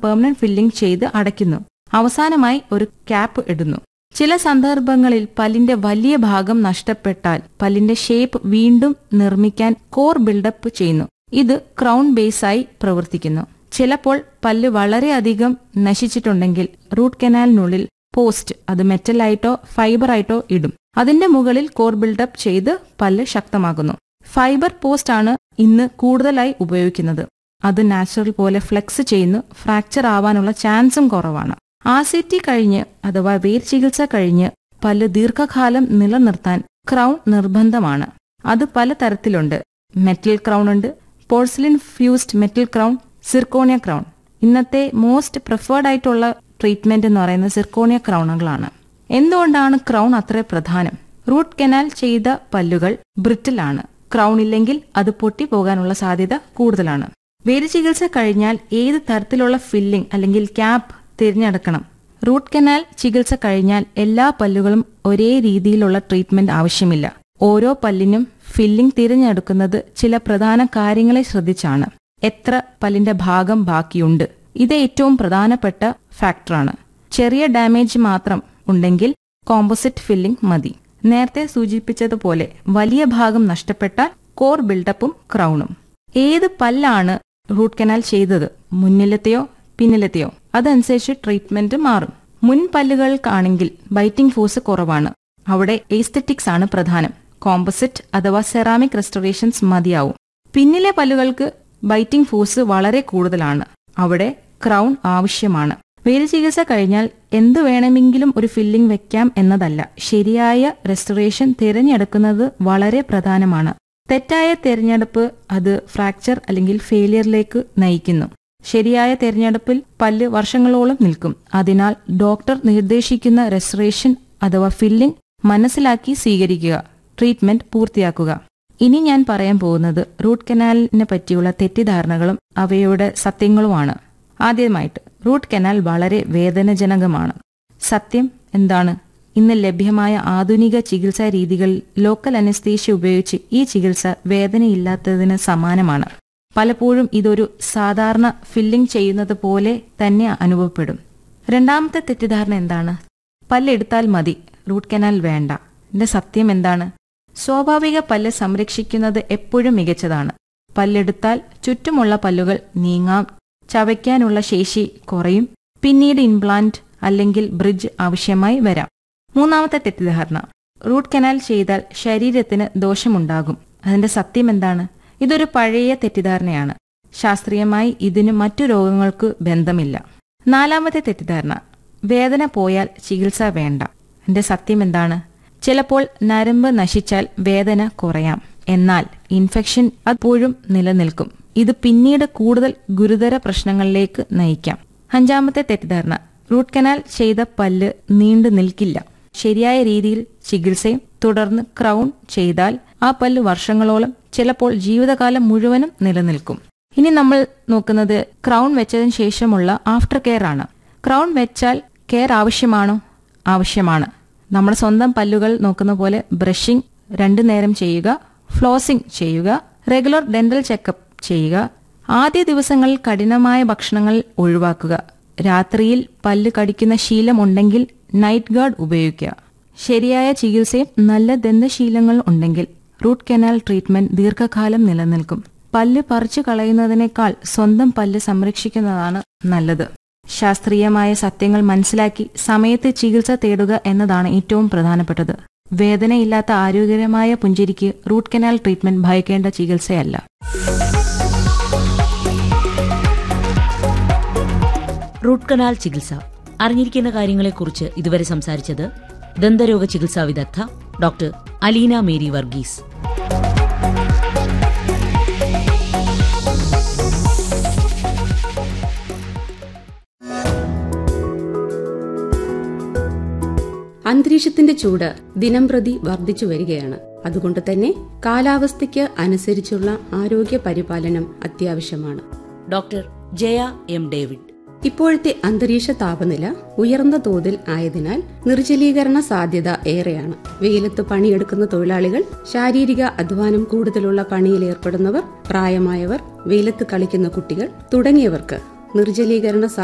permanent filling ചെയ്ത് അടയ്ക്കുന്നു അവസാനമായി ഒരു ക്യാപ്പ് ഇടുന്നു ചില സന്ദർഭങ്ങളിൽ പല്ലിന്റെ വലിയ ഭാഗം നഷ്ടപ്പെട്ടാൽ പല്ലിന്റെ ഷേപ്പ് വീണ്ടും നിർമ്മിക്കാൻ കോർ ബിൽഡപ്പ് ചെയ്യുന്നു ഇത് ക്രൗൺ ബേസായി പ്രവർത്തിക്കുന്നു ചിലപ്പോൾ പല്ല് വളരെയധികം നശിച്ചിട്ടുണ്ടെങ്കിൽ റൂട്ട് കനാലിനുള്ളിൽ പോസ്റ്റ് അത് മെറ്റലായിട്ടോ ഫൈബറായിട്ടോ ഇടും അതിന്റെ മുകളിൽ കോർ ബിൽഡപ്പ് ചെയ്ത് പല്ല് ശക്തമാക്കുന്നു ഫൈബർ പോസ്റ്റ് ആണ് ഇന്ന് കൂടുതലായി ഉപയോഗിക്കുന്നത് അത് നാച്ചുറൽ പോലെ ഫ്ലെക്സ് ചെയ്യുന്നു ഫ്രാക്ചർ ആവാനുള്ള ചാൻസും കുറവാണ് ആർ സി ടി കഴിഞ്ഞ് അഥവാ വേര് ചികിത്സ കഴിഞ്ഞ് പല്ല് ദീർഘകാലം നിലനിർത്താൻ ക്രൗൺ നിർബന്ധമാണ് അത് പല തരത്തിലുണ്ട് മെറ്റൽ ക്രൗൺ ഉണ്ട് porcelain fused metal crown zirconia crown ഇന്നത്തെ മോസ്റ്റ് പ്രിഫേർഡ് ആയിട്ടുള്ള ട്രീറ്റ്മെന്റ് എന്ന് പറയുന്നത് സിർക്കോണിയ ക്രൗണുകളാണ് എന്തുകൊണ്ടാണ് ക്രൗൺ അത്ര പ്രധാനം റൂട്ട് കനാൽ ചെയ്ത പല്ലുകൾ ബ്രിട്ടിലാണ് ക്രൗൺ ഇല്ലെങ്കിൽ അത് പൊട്ടിപ്പോകാനുള്ള സാധ്യത കൂടുതലാണ് വേര് ചികിത്സ കഴിഞ്ഞാൽ ഏത് തരത്തിലുള്ള ഫില്ലിംഗ് അല്ലെങ്കിൽ ക്യാപ്പ് തിരഞ്ഞെടുക്കണം റൂട്ട് കനാൽ ചികിത്സ കഴിഞ്ഞാൽ എല്ലാ പല്ലുകളും ഒരേ രീതിയിലുള്ള ട്രീറ്റ്മെന്റ് ആവശ്യമില്ല ഓരോ പല്ലിനും ഫില്ലിംഗ് തിരഞ്ഞെടുക്കുന്നത് ചില പ്രധാന കാര്യങ്ങളെ ശ്രദ്ധിച്ചാണ് എത്ര പല്ലിന്റെ ഭാഗം ബാക്കിയുണ്ട് ഇത് ഏറ്റവും പ്രധാനപ്പെട്ട ഫാക്ടറാണ് ചെറിയ ഡാമേജ് മാത്രം ഉണ്ടെങ്കിൽ കോമ്പോസിറ്റ് ഫില്ലിംഗ് മതി നേരത്തെ സൂചിപ്പിച്ചതുപോലെ വലിയ ഭാഗം നഷ്ടപ്പെട്ടാൽ കോർ ബിൽഡപ്പും ക്രൗണും ഏത് പല്ലാണ് റൂട്ട് കനാൽ ചെയ്തത് മുന്നിലത്തെയോ പിന്നിലത്തെയോ അതനുസരിച്ച് ട്രീറ്റ്മെന്റ് മാറും മുൻ പല്ലുകൾക്കാണെങ്കിൽ ബൈറ്റിംഗ് ഫോഴ്സ് കുറവാണ് അവിടെ എസ്തെറ്റിക്സ് ആണ് പ്രധാനം കോമ്പോസിറ്റ് അഥവാ സെറാമിക് റെസ്റ്റോറേഷൻസ് മതിയാവും പിന്നിലെ പല്ലുകൾക്ക് ബൈറ്റിംഗ് ഫോഴ്സ് വളരെ കൂടുതലാണ് അവിടെ ക്രൗൺ ആവശ്യമാണ് വേര് ചികിത്സ കഴിഞ്ഞാൽ എന്തു വേണമെങ്കിലും ഒരു ഫില്ലിംഗ് വെക്കാം എന്നതല്ല ശരിയായ റെസ്റ്റോറേഷൻ തിരഞ്ഞെടുക്കുന്നത് വളരെ പ്രധാനമാണ് തെറ്റായ തിരഞ്ഞെടുപ്പ് അത് ഫ്രാക്ചർ അല്ലെങ്കിൽ ഫെയിലിയറിലേക്ക് നയിക്കുന്നു ശരിയായ തിരഞ്ഞെടുപ്പിൽ പല്ല് വർഷങ്ങളോളം നിൽക്കും അതിനാൽ ഡോക്ടർ നിർദ്ദേശിക്കുന്ന റെസ്റ്റോറേഷൻ അഥവാ ഫില്ലിംഗ് മനസ്സിലാക്കി സ്വീകരിക്കുക ട്രീറ്റ്മെന്റ് പൂർത്തിയാക്കുക ഇനി ഞാൻ പറയാൻ പോകുന്നത് റൂട്ട് കനാലിനെ പറ്റിയുള്ള തെറ്റിദ്ധാരണകളും അവയുടെ സത്യങ്ങളുമാണ് ആദ്യമായിട്ട് റൂട്ട് കനാൽ വളരെ വേദനജനകമാണ് സത്യം എന്താണ് ഇന്ന് ലഭ്യമായ ആധുനിക ചികിത്സാ രീതികൾ ലോക്കൽ അനസ്തേഷ്യ ഉപയോഗിച്ച് ഈ ചികിത്സ വേദനയില്ലാത്തതിന് സമാനമാണ് പലപ്പോഴും ഇതൊരു സാധാരണ ഫില്ലിംഗ് ചെയ്യുന്നത് പോലെ തന്നെ അനുഭവപ്പെടും രണ്ടാമത്തെ തെറ്റിദ്ധാരണ എന്താണ് പല്ലെടുത്താൽ മതി റൂട്ട് കനാൽ വേണ്ട ഇതിന്റെ സത്യം എന്താണ് സ്വാഭാവിക പല്ല് സംരക്ഷിക്കുന്നത് എപ്പോഴും മികച്ചതാണ് പല്ലെടുത്താൽ ചുറ്റുമുള്ള പല്ലുകൾ നീങ്ങാം ചവയ്ക്കാനുള്ള ശേഷി കുറയും പിന്നീട് ഇംപ്ലാന്റ് അല്ലെങ്കിൽ ബ്രിഡ്ജ് ആവശ്യമായി വരാം മൂന്നാമത്തെ തെറ്റിദ്ധാരണ റൂട്ട് കനാൽ ചെയ്താൽ ശരീരത്തിന് ദോഷമുണ്ടാകും അതിന്റെ സത്യം എന്താണ് ഇതൊരു പഴയ തെറ്റിദ്ധാരണയാണ് ശാസ്ത്രീയമായി ഇതിന് മറ്റു രോഗങ്ങൾക്ക് ബന്ധമില്ല നാലാമത്തെ തെറ്റിദ്ധാരണ വേദന പോയാൽ ചികിത്സ വേണ്ട എന്റെ സത്യം എന്താണ് ചിലപ്പോൾ നരമ്പ് നശിച്ചാൽ വേദന കുറയാം എന്നാൽ ഇൻഫെക്ഷൻ അപ്പോഴും നിലനിൽക്കും ഇത് പിന്നീട് കൂടുതൽ ഗുരുതര പ്രശ്നങ്ങളിലേക്ക് നയിക്കാം അഞ്ചാമത്തെ തെറ്റിദ്ധാരണ റൂട്ട് കനാൽ ചെയ്ത പല്ല് നീണ്ടു നിൽക്കില്ല ശരിയായ രീതിയിൽ ചികിത്സയും തുടർന്ന് ക്രൗൺ ചെയ്താൽ ആ പല്ല് വർഷങ്ങളോളം ചിലപ്പോൾ ജീവിതകാലം മുഴുവനും നിലനിൽക്കും ഇനി നമ്മൾ നോക്കുന്നത് ക്രൗൺ വെച്ചതിന് ശേഷമുള്ള ആഫ്റ്റർ കെയർ ആണ് ക്രൗൺ വെച്ചാൽ കെയർ ആവശ്യമാണോ ആവശ്യമാണ് നമ്മുടെ സ്വന്തം പല്ലുകൾ നോക്കുന്ന പോലെ ബ്രഷിംഗ് രണ്ടു നേരം ചെയ്യുക ഫ്ലോസിംഗ് ചെയ്യുക റെഗുലർ ഡെന്റൽ ചെക്കപ്പ് ചെയ്യുക ആദ്യ ദിവസങ്ങളിൽ കഠിനമായ ഭക്ഷണങ്ങൾ ഒഴിവാക്കുക രാത്രിയിൽ പല്ല് കടിക്കുന്ന ശീലമുണ്ടെങ്കിൽ നൈറ്റ് ഗാർഡ് ഉപയോഗിക്കുക ശരിയായ ചികിത്സയും നല്ല ദന്തശീലങ്ങൾ ഉണ്ടെങ്കിൽ റൂട്ട് കനാൽ ട്രീറ്റ്മെന്റ് ദീർഘകാലം നിലനിൽക്കും പല്ല് പറിച്ചു കളയുന്നതിനേക്കാൾ സ്വന്തം പല്ല് സംരക്ഷിക്കുന്നതാണ് നല്ലത് ശാസ്ത്രീയമായ സത്യങ്ങൾ മനസ്സിലാക്കി സമയത്ത് ചികിത്സ തേടുക എന്നതാണ് ഏറ്റവും പ്രധാനപ്പെട്ടത് വേദനയില്ലാത്ത ആരോഗ്യകരമായ പുഞ്ചിരിക്ക് റൂട്ട് കനാൽ ട്രീറ്റ്മെന്റ് ഭയക്കേണ്ട ചികിത്സയല്ല റൂട്ട് കനാൽ ചികിത്സ അറിഞ്ഞിരിക്കുന്ന കാര്യങ്ങളെക്കുറിച്ച് ഇതുവരെ സംസാരിച്ചത് ദന്തരോഗ ചികിത്സാ വിദഗ്ധ ഡോക്ടർ അലീന മേരി വർഗീസ് അന്തരീക്ഷത്തിന്റെ ചൂട് ദിനംപ്രതി വർദ്ധിച്ചു വരികയാണ് അതുകൊണ്ട് തന്നെ കാലാവസ്ഥയ്ക്ക് അനുസരിച്ചുള്ള ആരോഗ്യ പരിപാലനം അത്യാവശ്യമാണ് ഡോക്ടർ ജയ എം ഡേവിഡ് ഇപ്പോഴത്തെ അന്തരീക്ഷ താപനില ഉയർന്ന തോതിൽ ആയതിനാൽ നിർജ്ജലീകരണ സാധ്യത ഏറെയാണ് വെയിലത്ത് പണിയെടുക്കുന്ന തൊഴിലാളികൾ ശാരീരിക അധ്വാനം കൂടുതലുള്ള പണിയിൽ ഏർപ്പെടുന്നവർ പ്രായമായവർ വെയിലത്ത് കളിക്കുന്ന കുട്ടികൾ തുടങ്ങിയവർക്ക് നിർജ്ജലീകരണ